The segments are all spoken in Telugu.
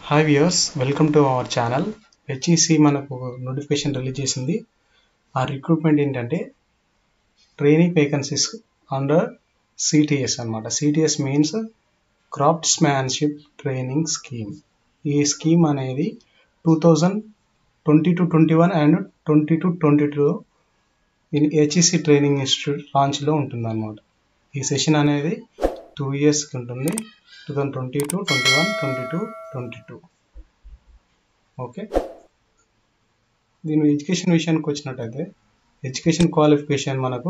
hi viewers welcome to our channel HEC మనకు నోటిఫికేషన్ రిలీజ్ చేసింది ఆ రిక్రూట్మెంట్ ఏంటంటే ట్రైనింగ్ వేకెన్సీస్ అండర్ సిటిఎస్ అనమాట CTS means craftsmanship training scheme ఈ స్కీమ్ అనేది two thousand twenty to twenty one and twenty to twenty two in HEC training institute లాంచ్లో ఉంటుంది అనమాట ఈ సెషన్ అనేది టూ ఇయర్స్కి ఉంటుంది two thousand twenty two twenty one twenty two twenty two okay దీని ఎడ్యుకేషన్ విషయానికి వచ్చినట్టయితే ఎడ్యుకేషన్ క్వాలిఫికేషన్ మనకు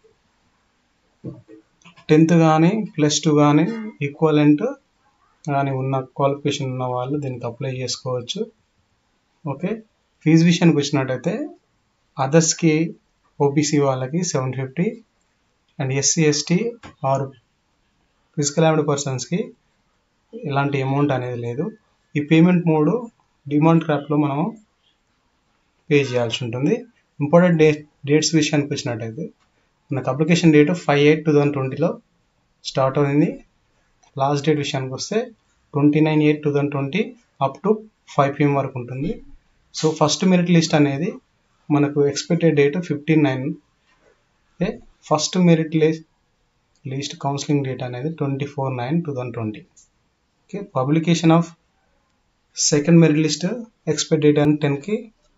టెన్త్ కానీ ప్లస్ టూ కానీ ఈక్వలెంట్ కానీ ఉన్న క్వాలిఫికేషన్ ఉన్న వాళ్ళు దీనికి అప్లై చేసుకోవచ్చు ఓకే ఫీజు విషయానికి వచ్చినట్టయితే అదర్స్కి ఓబీసీ వాళ్ళకి seven fifty and SC ST or physical abled పర్సన్స్కి ఎలాంటి అమౌంట్ అనేది లేదు ఈ పేమెంట్ మోడ్ డిమాండ్ క్రాప్లో మనం పే చేయాల్సి ఉంటుంది ఇంపార్టెంట్ డే డేట్స్ విషయానికి వచ్చినట్టయితే మనకు application date five eight two thousand ట్వంటీలో స్టార్ట్ అయింది లాస్ట్ డేట్ విషయానికి వస్తే twenty nine eight two thousand twenty up to five PM వరకు ఉంటుంది సో ఫస్ట్ మెరిట్ లిస్ట్ అనేది మనకు expected date fifteen nine okay first merit list list counselling date అనేది twenty four nine two thousand twenty okay publication of second merit list expect date అని టెన్కి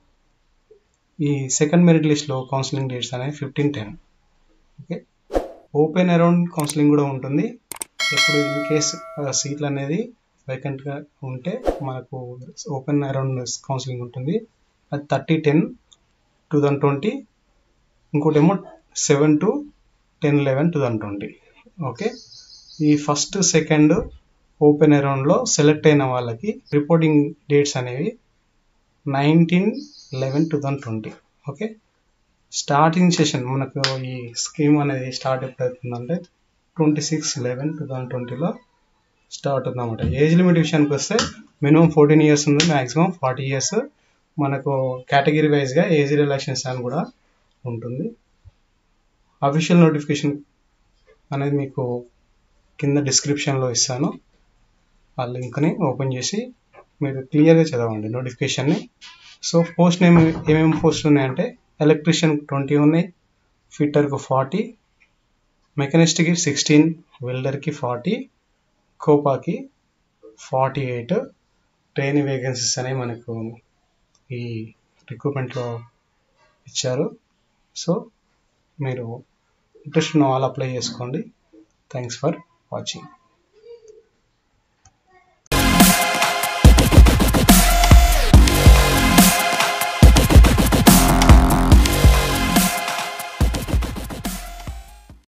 ఈ సెకండ్ మెరిట్ లిస్ట్లో కౌన్సిలింగ్ డేట్స్ అనేవి fifteen ten okay open around counselling కూడా ఉంటుంది ఇప్పుడు ఇన్ కేస్ సీట్లు అనేది వేకెంట్గా ఉంటే మనకు ఓపెన్ అరౌండ్ కౌన్సిలింగ్ ఉంటుంది అది thirty ten two thousand twenty ఇంకోటేమో seven to ten eleven two thousand twenty okay ఈ ఫస్ట్ సెకండ్ ఓపెన్ అరౌండ్లో సెలెక్ట్ అయిన వాళ్ళకి రిపోర్టింగ్ డేట్స్ అనేవి nineteen eleven two thousand twenty okay starting session మనకు ఈ స్కీమ్ అనేది స్టార్ట్ ఎప్పుడు అవుతుందంటే twenty six eleven two thousand ట్వంటీలో స్టార్ట్ అవుతుందన్నమాట ఏజ్ లిమిట్ విషయానికి వస్తే మినిమం ఫోర్టీన్ ఇయర్స్ ఉంది మ్యాక్సిమం ఫార్టీ ఇయర్స్ మనకు కేటగిరీ వైజ్గా ఏజ్ రిలేషన్స్ అని కూడా ఉంటుంది అఫీషియల్ నోటిఫికేషన్ అనేది మీకు కింద డిస్క్రిప్షన్లో ఇస్తాను ఆ లింక్ని ఓపెన్ చేసి మీరు క్లియర్గా చదవండి నోటిఫికేషన్ని సో పోస్ట్ నేమ్ ఏమేమి పోస్ట్ ఉన్నాయంటే ఎలక్ట్రీషియన్ ట్వంటీ ఉన్నాయి ఫిట్టర్కి ఫార్టీ మెకానిస్ట్కి సిక్స్టీన్ వెల్డర్కి ఫార్టీ కోపాకి ఫార్టీ ఎయిట్ ట్రైనింగ్ వేకెన్సీస్ అనేవి మనకు ఈ రిక్రూట్మెంట్లో ఇచ్చారు సో మీరు ఇంట్రెస్ట్ ఉన్న వాళ్ళు అప్లై చేసుకోండి థ్యాంక్స్ ఫర్ వాచింగ్